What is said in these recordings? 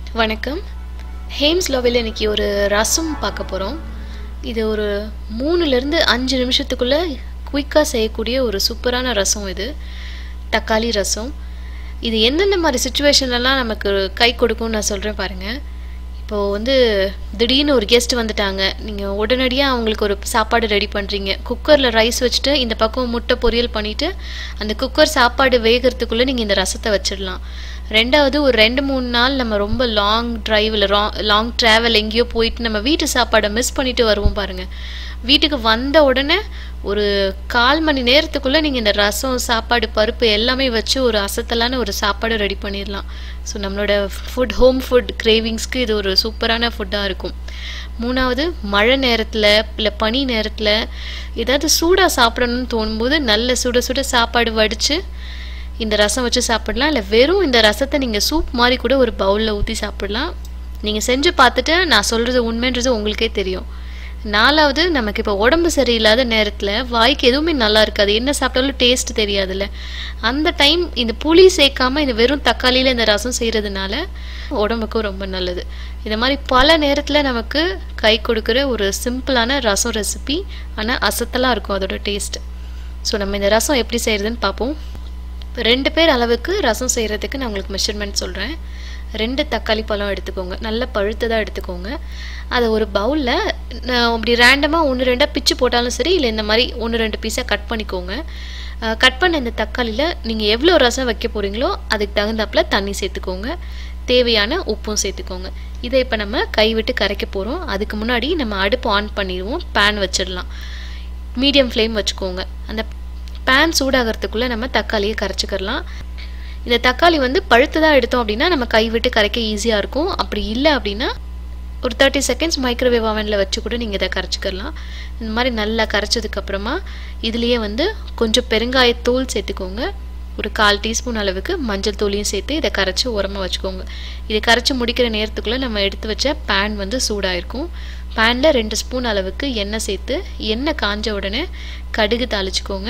வணக்கம் ஹேம்ஸ் லோவில் இன்னைக்கு ஒரு ரசம் பார்க்க போகிறோம் இது ஒரு மூணுலேருந்து அஞ்சு நிமிஷத்துக்குள்ளே குயிக்காக செய்யக்கூடிய ஒரு சூப்பரான ரசம் இது தக்காளி ரசம் இது எந்தெந்த மாதிரி சுச்சுவேஷன்லலாம் நமக்கு கை கொடுக்கும்னு நான் சொல்கிறேன் பாருங்கள் இப்போது வந்து திடீர்னு ஒரு கெஸ்ட் வந்துட்டாங்க நீங்கள் உடனடியாக அவங்களுக்கு ஒரு சாப்பாடு ரெடி பண்ணுறீங்க குக்கரில் ரைஸ் வச்சுட்டு இந்த பக்கம் முட்டை பொரியல் பண்ணிவிட்டு அந்த குக்கர் சாப்பாடு வேகிறதுக்குள்ளே நீங்கள் இந்த ரசத்தை வச்சிடலாம் ரெண்டாவது ஒரு ரெண்டு மூணு நாள் நம்ம ரொம்ப லாங் டிரைவில் லாங் ட்ராவல் எங்கேயோ போயிட்டு நம்ம வீட்டு சாப்பாடை மிஸ் பண்ணிட்டு வருவோம் பாருங்கள் வீட்டுக்கு வந்த உடனே ஒரு கால் மணி நேரத்துக்குள்ளே நீங்கள் இந்த ரசம் சாப்பாடு பருப்பு எல்லாமே வச்சு ஒரு அசத்தலான ஒரு சாப்பாடு ரெடி பண்ணிடலாம் ஸோ நம்மளோட ஃபுட் ஹோம் ஃபுட் கிரேவிங்ஸ்க்கு இது ஒரு சூப்பரான ஃபுட்டாக இருக்கும் மூணாவது மழை நேரத்தில் இல்லை பனி நேரத்தில் ஏதாவது சூடாக சாப்பிடணும்னு தோணும்போது நல்ல சுட சுட சாப்பாடு வடித்து இந்த ரசம் வச்சு சாப்பிடலாம் இல்லை வெறும் இந்த ரசத்தை நீங்கள் சூப் மாதிரி கூட ஒரு பவுலில் ஊற்றி சாப்பிடலாம் நீங்கள் செஞ்சு பார்த்துட்டு நான் சொல்கிறது உண்மைன்றது உங்களுக்கே தெரியும் நாலாவது நமக்கு இப்போ உடம்பு சரியில்லாத நேரத்தில் வாய்க்கு எதுவுமே நல்லா இருக்காது என்ன சாப்பிட்டாலும் டேஸ்ட் தெரியாதுல்ல அந்த டைம் இந்த புளி சேர்க்காம இந்த வெறும் தக்காளியில் இந்த ரசம் செய்கிறதுனால உடம்புக்கும் ரொம்ப நல்லது இந்த மாதிரி பல நேரத்தில் நமக்கு கை கொடுக்குற ஒரு சிம்பிளான ரசம் ரெசிபி ஆனால் அசத்தலாக இருக்கும் அதோட டேஸ்ட் ஸோ நம்ம இந்த ரசம் எப்படி செய்கிறதுன்னு பார்ப்போம் ரெண்டு பேர் அளவுக்கு ரசம் செய்கிறதுக்கு நான் உங்களுக்கு மெஷர்மெண்ட் சொல்கிறேன் ரெண்டு தக்காளி பழம் எடுத்துக்கோங்க நல்ல பழுத்ததாக எடுத்துக்கோங்க அதை ஒரு பவுலில் அப்படி ரேண்டமாக ஒன்று ரெண்டாக பிச்சு போட்டாலும் சரி இல்லை இந்த மாதிரி ஒன்று ரெண்டு பீஸாக கட் பண்ணிக்கோங்க கட் பண்ண இந்த தக்காளியில் நீங்கள் எவ்வளோ ரசம் வைக்க போகிறீங்களோ அதுக்கு தகுந்தாப்பில் தண்ணி சேர்த்துக்கோங்க தேவையான உப்பும் சேர்த்துக்கோங்க இதை இப்போ நம்ம கை விட்டு கரைக்க போகிறோம் அதுக்கு முன்னாடி நம்ம அடுப்பு ஆன் பண்ணிடுவோம் பேன் வச்சிடலாம் மீடியம் ஃப்ளேம் வச்சுக்கோங்க அந்த பேன் சூடாகிறதுக்குள்ளே நம்ம தக்காளியை கரைச்சிக்கிறலாம் இந்த தக்காளி வந்து பழுத்ததாக எடுத்தோம் அப்படின்னா நம்ம கை விட்டு கரைக்க ஈஸியாக இருக்கும் அப்படி இல்லை அப்படின்னா ஒரு தேர்ட்டி செகண்ட்ஸ் மைக்ரோவேவ் அவனில் வச்சு கூட நீங்கள் இதை கரைச்சிக்கலாம் இந்த மாதிரி நல்லா கரைச்சதுக்கப்புறமா இதுலேயே வந்து கொஞ்சம் பெருங்காயத்தூள் சேர்த்துக்கோங்க ஒரு கால் டீஸ்பூன் அளவுக்கு மஞ்சள் தூளையும் சேர்த்து இதை கரைச்சி உரமாக வச்சுக்கோங்க இதை கரைச்சி முடிக்கிற நேரத்துக்குள்ளே நம்ம எடுத்து வச்ச பேன் வந்து சூடாயிருக்கும் பேனில் ரெண்டு ஸ்பூன் அளவுக்கு எண்ணெய் சேர்த்து எண்ணெய் காஞ்ச உடனே கடுகு தாளிச்சுக்கோங்க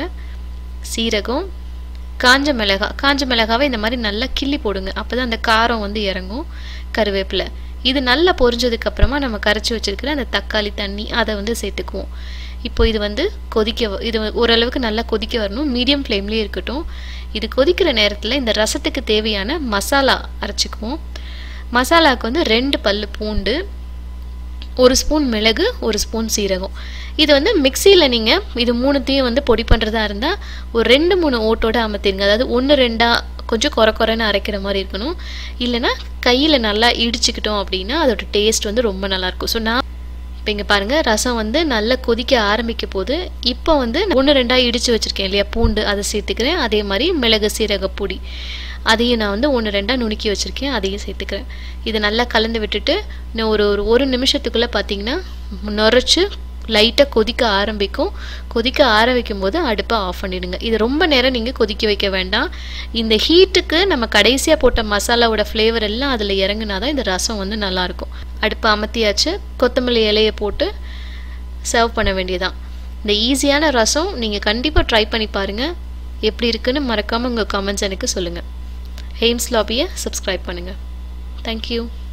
சீரகம் காஞ்ச மிளகா காஞ்ச மிளகாவை இந்த மாதிரி நல்லா கிள்ளி போடுங்க அப்போ தான் அந்த காரம் வந்து இறங்கும் கருவேப்பிலை இது நல்லா பொரிஞ்சதுக்கு அப்புறமா நம்ம கரைச்சி வச்சிருக்கிற அந்த தக்காளி தண்ணி அதை வந்து சேர்த்துக்குவோம் இப்போ இது வந்து கொதிக்க இது ஓரளவுக்கு நல்லா கொதிக்க வரணும் மீடியம் ஃப்ளேம்லேயே இருக்கட்டும் இது கொதிக்கிற நேரத்தில் இந்த ரசத்துக்கு தேவையான மசாலா அரைச்சிக்குவோம் மசாலாவுக்கு வந்து ரெண்டு பல் பூண்டு ஒரு ஸ்பூன் மிளகு ஒரு ஸ்பூன் சீரகம் இது வந்து மிக்சியில் நீங்கள் இது மூணுத்தையும் வந்து பொடி பண்ணுறதா இருந்தால் ஒரு ரெண்டு மூணு ஓட்டோட அமர்த்திருங்க அதாவது ஒன்று ரெண்டாக கொஞ்சம் குறை குறைன்னு அரைக்கிற மாதிரி இருக்கணும் இல்லைன்னா கையில் நல்லா இடிச்சுக்கிட்டோம் அப்படின்னா அதோட டேஸ்ட் வந்து ரொம்ப நல்லாயிருக்கும் ஸோ நான் இப்போ இங்கே பாருங்கள் ரசம் வந்து நல்லா கொதிக்க ஆரம்பிக்க போது இப்போ வந்து ஒன்று ரெண்டாக இடித்து வச்சுருக்கேன் இல்லையா பூண்டு அதை சேர்த்துக்கிறேன் அதே மாதிரி மிளகு சீரக பொடி அதையும் நான் வந்து ஒன்று ரெண்டாக நுணுக்கி வச்சுருக்கேன் அதையும் சேர்த்துக்கிறேன் இதை நல்லா கலந்து விட்டுட்டு இன்னும் ஒரு ஒரு ஒரு நிமிஷத்துக்குள்ளே பார்த்தீங்கன்னா நுரைச்சி லைட்டாக கொதிக்க ஆரம்பிக்கும் கொதிக்க ஆரம்பிக்கும் போது அடுப்பை ஆஃப் பண்ணிடுங்க இது ரொம்ப நேரம் நீங்கள் கொதிக்க வைக்க வேண்டாம் இந்த ஹீட்டுக்கு நம்ம கடைசியாக போட்ட மசாலாவோட ஃப்ளேவர் எல்லாம் அதில் இறங்குனா தான் இந்த ரசம் வந்து நல்லாயிருக்கும் அடுப்பை அமர்த்தியாச்சு கொத்தமல்லி இலையை போட்டு சர்வ் பண்ண வேண்டியதான் இந்த ஈஸியான ரசம் நீங்கள் கண்டிப்பாக ட்ரை பண்ணி பாருங்கள் எப்படி இருக்குன்னு மறக்காமல் உங்கள் கமெண்ட்ஸ் எனக்கு சொல்லுங்கள் ஹெய்ம்ஸ் லாபியை சப்ஸ்கிரைப் பண்ணுங்கள் தேங்க்யூ